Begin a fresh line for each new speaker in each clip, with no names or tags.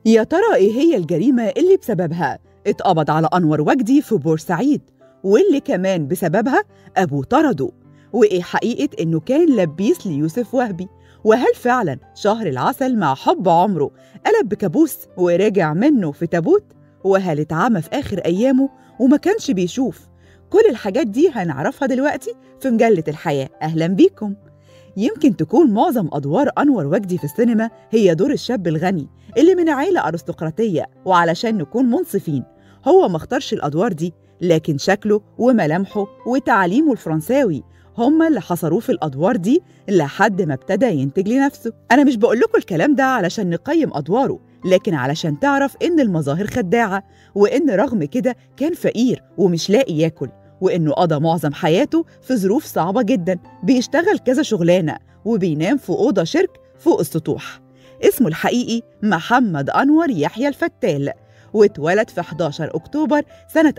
يا ترى إيه هي الجريمة اللي بسببها اتقبض على أنور وجدي في بورسعيد واللي كمان بسببها أبوه طرده وإيه حقيقة إنه كان لبيس ليوسف وهبي وهل فعلا شهر العسل مع حب عمره قلب بكابوس ورجع منه في تابوت وهل اتعمى في آخر أيامه وما كانش بيشوف كل الحاجات دي هنعرفها دلوقتي في مجلة الحياة أهلا بيكم يمكن تكون معظم أدوار أنور وجدي في السينما هي دور الشاب الغني اللي من عيلة أرستقراطية وعلشان نكون منصفين هو ما اختارش الأدوار دي لكن شكله وملامحه وتعليمه الفرنساوي هما اللي حصروه في الأدوار دي لحد ما ابتدى ينتج لنفسه أنا مش بقول لكم الكلام ده علشان نقيم أدواره لكن علشان تعرف إن المظاهر خداعة وإن رغم كده كان فقير ومش لاقي ياكل وإنه قضى معظم حياته في ظروف صعبة جدا بيشتغل كذا شغلانة وبينام في أوضة شرك فوق السطوح اسمه الحقيقي محمد أنور يحيى الفتال واتولد في 11 أكتوبر سنة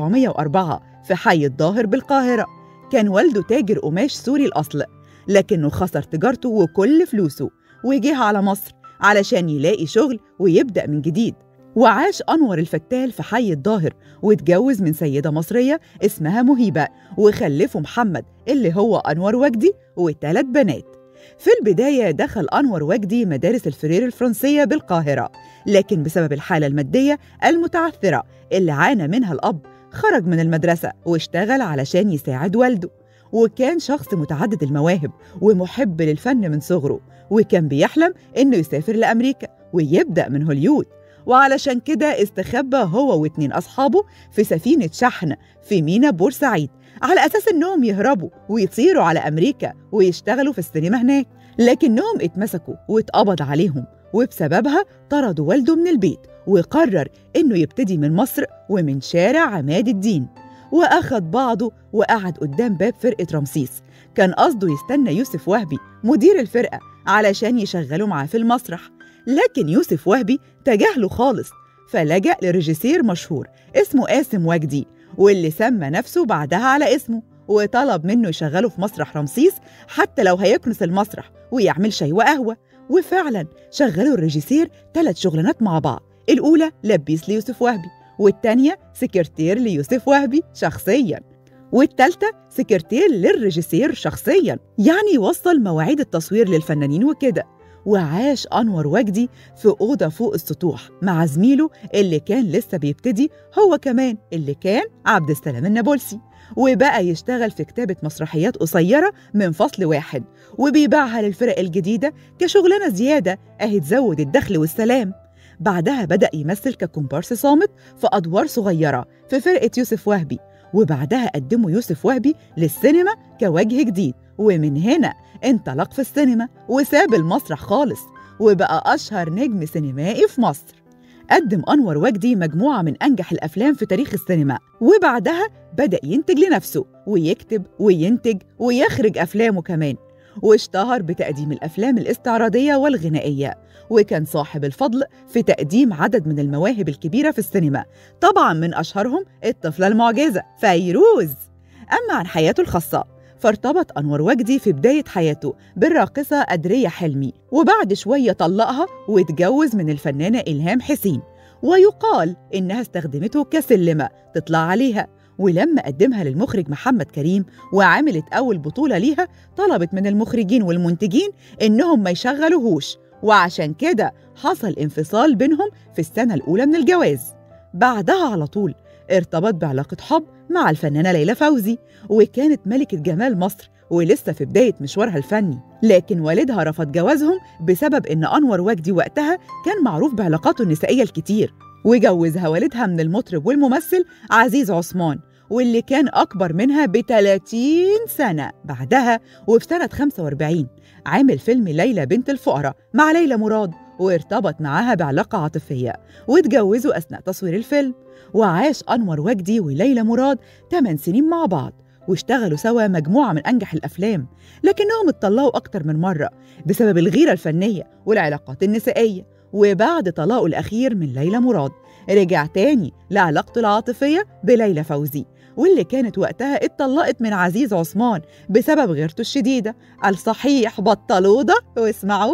1904 في حي الظاهر بالقاهرة كان والده تاجر قماش سوري الأصل لكنه خسر تجارته وكل فلوسه وجه على مصر علشان يلاقي شغل ويبدأ من جديد وعاش أنور الفتال في حي الظاهر واتجوز من سيدة مصرية اسمها مهيبة وخلفه محمد اللي هو أنور وجدي وثلاث بنات في البداية دخل أنور وجدي مدارس الفرير الفرنسية بالقاهرة لكن بسبب الحالة المادية المتعثرة اللي عانى منها الأب خرج من المدرسة واشتغل علشان يساعد والده وكان شخص متعدد المواهب ومحب للفن من صغره وكان بيحلم إنه يسافر لأمريكا ويبدأ من هوليود وعلشان كده استخبى هو واتنين أصحابه في سفينة شحن في مينا بورسعيد على أساس إنهم يهربوا ويطيروا على أمريكا ويشتغلوا في السينما هناك لكنهم اتمسكوا واتقبض عليهم وبسببها طردوا والده من البيت وقرر إنه يبتدي من مصر ومن شارع عماد الدين وأخد بعضه وقعد قدام باب فرقة رمسيس كان قصده يستنى يوسف وهبي مدير الفرقة علشان يشغله معاه في المسرح لكن يوسف وهبي تجاهله خالص فلجأ لريجيسير مشهور اسمه قاسم وجدي واللي سمى نفسه بعدها على اسمه وطلب منه يشغله في مسرح رمسيس حتى لو هيكنس المسرح ويعمل شاي وقهوة وفعلا شغلوا الريجيسير ثلاث شغلانات مع بعض الأولى لبيس ليوسف وهبي والتانية سكرتير ليوسف وهبي شخصياً والتالتة سكرتير للريجيسير شخصياً يعني وصل مواعيد التصوير للفنانين وكده وعاش أنور وجدي في أوضة فوق السطوح مع زميله اللي كان لسه بيبتدي هو كمان اللي كان عبد السلام النابلسي وبقى يشتغل في كتابة مسرحيات قصيرة من فصل واحد وبيبيعها للفرق الجديدة كشغلانة زيادة أهي تزود الدخل والسلام بعدها بدأ يمثل ككومبارس صامت في أدوار صغيرة في فرقة يوسف وهبي وبعدها قدموا يوسف وهبي للسينما كوجه جديد ومن هنا انطلق في السينما وساب المسرح خالص وبقى أشهر نجم سينمائي في مصر قدم أنور وجدي مجموعة من أنجح الأفلام في تاريخ السينما وبعدها بدأ ينتج لنفسه ويكتب وينتج ويخرج أفلامه كمان واشتهر بتقديم الأفلام الاستعراضية والغنائية وكان صاحب الفضل في تقديم عدد من المواهب الكبيرة في السينما طبعا من أشهرهم الطفلة المعجزة فيروز أما عن حياته الخاصة فارتبط أنور وجدي في بداية حياته بالراقصة أدرية حلمي وبعد شوية طلقها واتجوز من الفنانة إلهام حسين ويقال إنها استخدمته كسلمة تطلع عليها ولما قدمها للمخرج محمد كريم وعملت أول بطولة ليها طلبت من المخرجين والمنتجين إنهم ما يشغلوهوش وعشان كده حصل انفصال بينهم في السنة الأولى من الجواز بعدها على طول ارتبط بعلاقة حب مع الفنانة ليلى فوزي وكانت ملكة جمال مصر ولسه في بداية مشوارها الفني لكن والدها رفض جوازهم بسبب إن أنور وجدي وقتها كان معروف بعلاقاته النسائية الكتير وجوزها والدها من المطرب والممثل عزيز عثمان واللي كان أكبر منها ب 30 سنة بعدها وفي سنة 45 عامل فيلم ليلى بنت الفقراء مع ليلى مراد وارتبط معاها بعلاقة عاطفية واتجوزوا أثناء تصوير الفيلم وعاش أنور وجدي وليلى مراد 8 سنين مع بعض واشتغلوا سوا مجموعة من أنجح الأفلام لكنهم اتطلقوا أكتر من مرة بسبب الغيرة الفنية والعلاقات النسائية وبعد طلاقه الأخير من ليلى مراد رجع تاني لعلاقته العاطفية بليلى فوزي واللي كانت وقتها اتطلقت من عزيز عثمان بسبب غيرته الشديدة قال صحيح بطلوا ده واسمعوا ده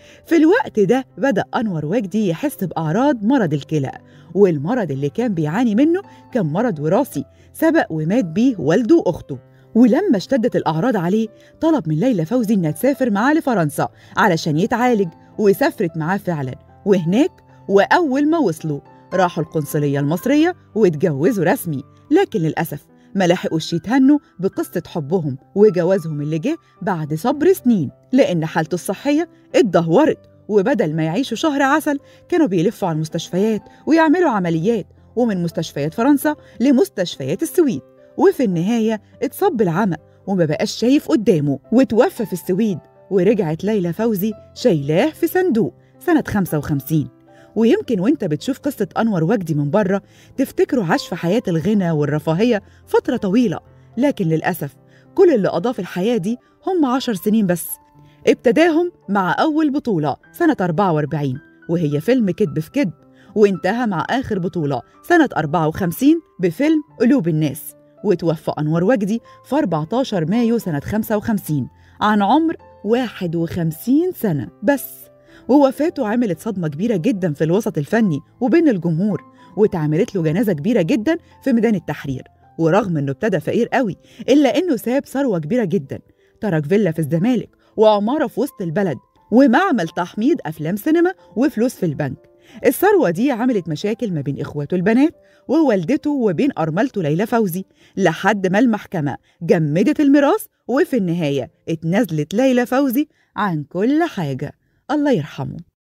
في الوقت ده بدأ أنور وجدي يحس بأعراض مرض الكلى والمرض اللي كان بيعاني منه كان مرض وراثي سبق ومات بيه والده وأخته ولما اشتدت الأعراض عليه طلب من ليلى فوزي إنها تسافر معاه لفرنسا علشان يتعالج وسافرت معاه فعلا وهناك وأول ما وصلوا راحوا القنصلية المصرية واتجوزوا رسمي لكن للأسف ما لحقوش يتهنوا بقصة حبهم وجوازهم اللي جه بعد صبر سنين لأن حالته الصحية اتدهورت وبدل ما يعيشوا شهر عسل كانوا بيلفوا على المستشفيات ويعملوا عمليات ومن مستشفيات فرنسا لمستشفيات السويد وفي النهاية اتصاب بالعمى وما بقاش شايف قدامه وتوفى في السويد ورجعت ليلى فوزي شايلاه في صندوق سنة 55 ويمكن وانت بتشوف قصة أنور وجدي من بره تفتكره عاش في حياة الغنى والرفاهية فترة طويلة لكن للأسف كل اللي قضاه في الحياة دي هم عشر سنين بس ابتداهم مع أول بطولة سنة 44 وهي فيلم كدب في كدب وانتهى مع آخر بطولة سنة 54 بفيلم قلوب الناس وتوفى أنور وجدي في 14 مايو سنة 55 عن عمر 51 سنة بس ووفاته عملت صدمة كبيرة جدا في الوسط الفني وبين الجمهور واتعملت له جنازة كبيرة جدا في ميدان التحرير ورغم انه ابتدى فقير قوي الا انه ساب ثروة كبيرة جدا ترك فيلا في الزمالك وعمارة في وسط البلد ومعمل تحميض أفلام سينما وفلوس في البنك الثروة دي عملت مشاكل ما بين إخواته البنات ووالدته وبين أرملته ليلى فوزي لحد ما المحكمة جمدت الميراث وفي النهاية اتنازلت ليلى فوزي عن كل حاجة الله يرحمه